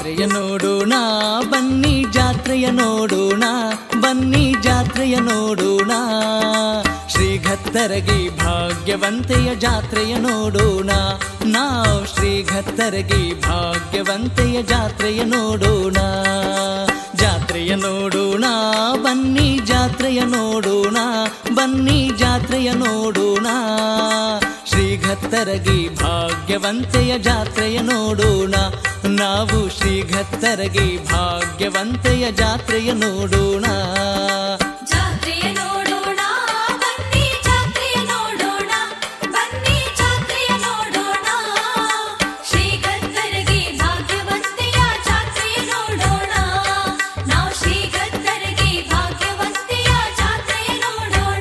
ಜಾತ್ರೆಯ ನೋಡೋಣ ಬನ್ನಿ ಜಾತ್ರೆಯ ನೋಡೋಣ ಬನ್ನಿ ಜಾತ್ರೆಯ ನೋಡೋಣ ಶ್ರೀಘತ್ತರಗಿ ಭಾಗ್ಯವಂತೆಯ ಜಾತ್ರೆಯ ನೋಡೋಣ ನಾವು ಶ್ರೀಘತ್ತರಗಿ ಭಾಗ್ಯವಂತೆಯ ಜಾತ್ರೆಯ ನೋಡೋಣ ಜಾತ್ರೆಯ ನೋಡೋಣ ಬನ್ನಿ ಜಾತ್ರೆಯ ನೋಡೋಣ ಬನ್ನಿ ಜಾತ್ರೆಯ ನೋಡೋಣ ಶ್ರೀಘತ್ತರಗಿ ಭಾಗ್ಯವಂತೆಯ ಜಾತ್ರೆಯ ನೋಡೋಣ ನಾವು ಶ್ರೀಘತ್ತರಗಿ ಭಾಗ್ಯವಂತೆಯ ಜಾತ್ರೆಯ ನೋಡೋಣ ಜಾತ್ರೆಯ ನೋಡೋಣ ಬನ್ನಿ ಜಾತ್ರೆಯ ನೋಡೋಣ ಬನ್ನಿ ಜಾತ್ರೆಯ ನೋಡೋಣ ಶ್ರೀಗಂಧರ್ಗೆ ಭಾಗ್ಯವಂತೆಯ ಜಾತ್ರೆಯ ನೋಡೋಣ ನಾವು ಶ್ರೀಗಂಧರ್ಗೆ ಭಾಗ್ಯವಂತೆಯ ಜಾತ್ರೆಯ ನೋಡೋಣ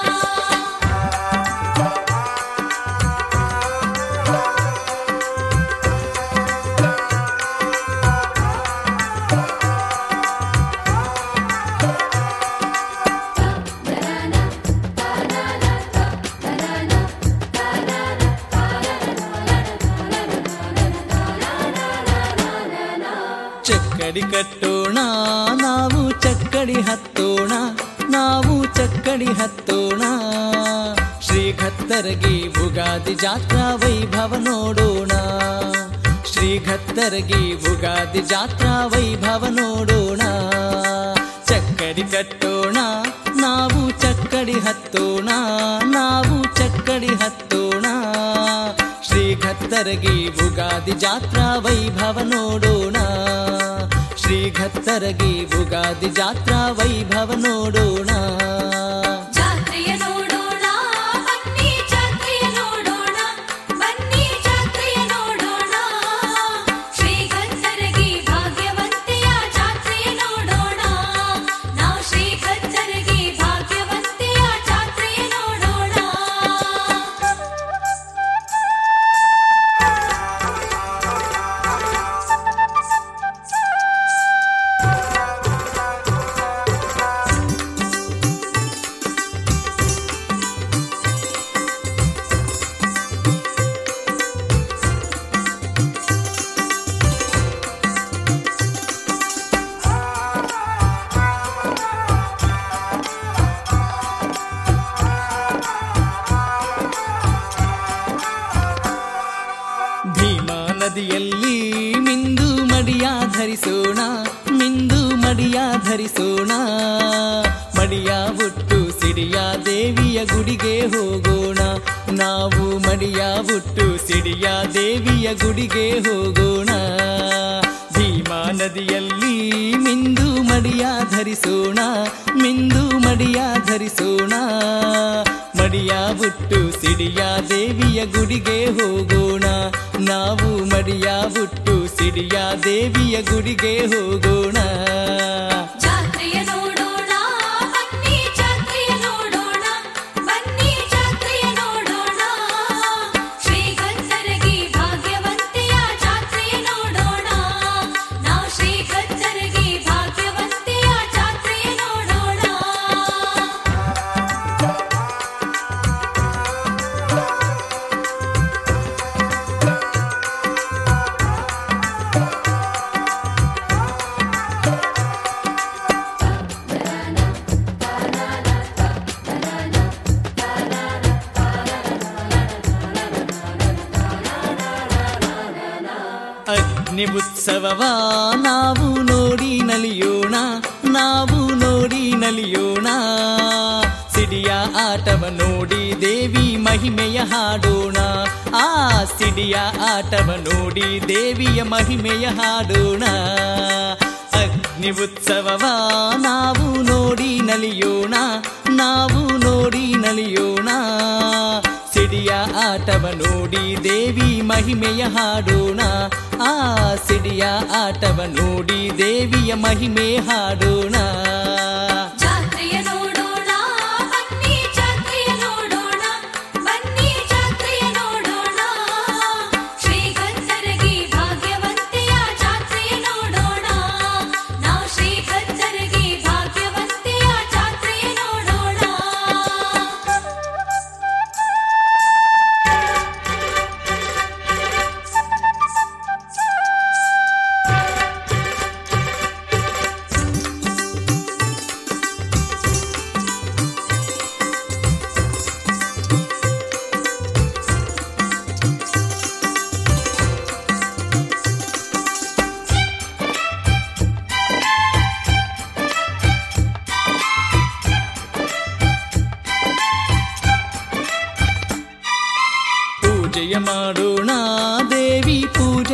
ಚಕ್ಕಡಿ ಕಟ್ಟೋಣ ನಾವು ಚಕ್ಕಡಿ ಹತ್ತೋಣ ನಾವು ಚಕ್ಕಡಿ ಹತ್ತೋಣ ಶ್ರೀಘತ್ತರಗಿ ಉಗಾದಿ ಜಾತ್ರಾ ವೈಭವ ನೋಡೋಣ ಶ್ರೀಘತ್ತರಗಿ ಉಗಾದಿ ಜಾತ್ರಾ ವೈಭವ ನೋಡೋಣ ಚಕ್ಕಡಿ ಕಟ್ಟೋಣ ನಾವು ಚಕ್ಕಡಿ ಹತ್ತೋಣ ನಾವು ಚಕ್ಕಡಿ ಹತ್ತೋಣ ಶ್ರೀಘತ್ತರಗಿ ಉಗಾದಿ ಜಾತ್ರಾ ವೈಭವ ನೋಡೋಣ ಶ್ರೀಘತ್ತರಗಿ ಉಗಾದಿ ಜಾತ್ರಾ ವೈಭವ ನೋಡೋಣ ಜಾತ್ರೆಯ ನೋಡೋಣ ಬನ್ನಿ ಜಾತ್ರೆಯ ನೋಡೋಣ ಬನ್ನಿ ಜಾತ್ರೆಯ ನೋಡೋಣ ಶ್ರೀಗಂಧರ್ಗೆ ಭಾಗ್ಯವಂತೆಯ ಜಾತ್ರೆಯ ನೋಡೋಣ ನಾವು ಶ್ರೀಗಂಧರ್ಗೆ ಭಾಗ್ಯವಂತೆಯ ಜಾತ್ರೆಯ ನೋಡೋಣ ಭೀಮಾ ನದಿಯಲ್ಲಿ ಮಿಂದು ಮಡಿಯ ಧರಿಸೋಣ ಮಿಂದು ಮಡಿಯ ಧರಿಸೋಣ ಮಡಿಯ ಹುಟ್ಟು ಸಿಡಿಯ ದೇವಿಯ ಗುಡಿಗೆ ಹೋಗೋಣ ನಾವು ಮಡಿಯ ಹುಟ್ಟು ಸಿಡಿಯ ದೇವಿಯ ಗುಡಿಗೆ ಹೋಗೋಣ ಭೀಮಾ ನದಿಯಲ್ಲಿ ಮಿಂದು ಮಡಿಯ ಧರಿಸೋಣ ಮಿಂದು ಮಡಿಯ ಧರಿಸೋಣ ಮಡಿಯ ಹುಟ್ಟು ಸಿಡಿಯ ದೇವಿಯ ಗುಡಿಗೆ ಹೋಗೋಣ ನಾವು ಮಡಿಯ ಹುಟ್ಟು ಸಿಡಿಯ ದೇವಿಯ ಗುಡಿಗೆ ಹೋಗೋಣ ಜಾತ್ರೆಯ ನೋಡೋಣ ಬನ್ನಿ ಜಾತ್ರೆಯ ನೋಡೋಣ ಬನ್ನಿ ಜಾತ್ರೆಯ ನೋಡೋಣ ಶ್ರೀಗಂಧರ್ಗೆ ಭಾಗ್ಯವಂತೆಯ ಜಾತ್ರೆಯ ನೋಡೋಣ ನಾವು ಶ್ರೀಗಂಧರ್ಗೆ ಭಾಗ್ಯವಂತೆಯ ಜಾತ್ರೆಯ ನೋಡೋಣ ಅಗ್ನಿ ಉತ್ಸವವ ನಾವು ನೋಡಿ ನಲಿಯೋಣ ನಾವು ನೋಡಿ ನಲಿಯೋಣ ಸಿಡಿಯ ಆಟವ ನೋಡಿ ದೇವಿ ಮಹಿಮೆಯ ಹಾಡೋಣ ಆ ಸಿಡಿಯ ಆಟವ ನೋಡಿ ದೇವಿಯ ಮಹಿಮೆಯ ಹಾಡೋಣ ಅಗ್ನಿ ಉತ್ಸವವ ನಾವು ನೋಡಿ ನಲಿಯೋಣ ನಾವು ನೋಡಿ ನಲಿಯೋಣ ಸಿಡಿಯ ಆಟವ ನೋಡಿ ದೇವಿ ಮಹಿಮೆಯ ಹಾಡೋಣ ಆ ಸಿಡಿಯ ಆಟವ ನೋಡಿ ದೇವಿಯ ಮಹಿಮೆ ಹಾಡೋಣ ಜಾತ್ರೆಯ ನೋಡೋಣ ಬನ್ನಿ ಜಾತ್ರೆಯ ನೋಡೋಣ ಬನ್ನಿ ಜಾತ್ರೆಯ ನೋಡೋಣ ಶ್ರೀಗಂಧರ್ಗೆ ಭಾಗ್ಯವಂತೆಯ ಜಾತ್ರೆಯ ನೋಡೋಣ ನಾವು ಶ್ರೀಗಂಧರ್ಗೆ ಭಾಗ್ಯವಂತೆಯ ಜಾತ್ರೆಯ ನೋಡೋಣ ಶ್ರೀ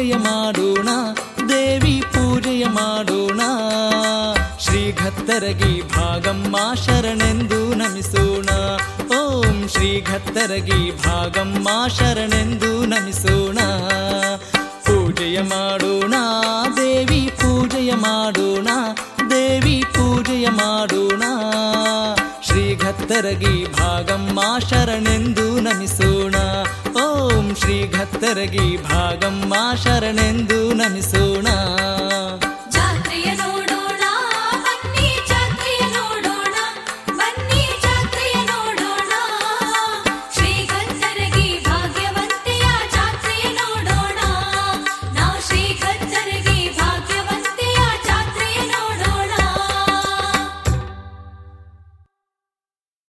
ಪೂಜೆಯ ಮಾಡೋಣ ದೇವಿ ಪೂಜೆಯ ಮಾಡೋಣ ಶ್ರೀಘತ್ತರಗಿ ಭಾಗಮ್ಮ ಶರಣೆಂದು ನಮಿಸೋಣ ಓಂ ಶ್ರೀಘತ್ತರಗಿ ಭಾಗಮ್ಮ ಶರಣೆಂದು ನಮಿಸೋಣ ಪೂಜೆಯ ಮಾಡೋಣ ದೇವಿ ಪೂಜೆಯ ಮಾಡೋಣ ದೇವಿ ಪೂಜೆಯ ಮಾಡೋಣ ಶ್ರೀಘತ್ತರಗಿ ಭಾಗಮ್ಮ ಶರಣೆಂದು ನಮಿಸೋಣ ಓಂ ಶ್ರೀಘತ್ತರಗಿ ಭಾಗಮ್ಮ ಶರಣೆಂದು ನಮಿಸೋಣ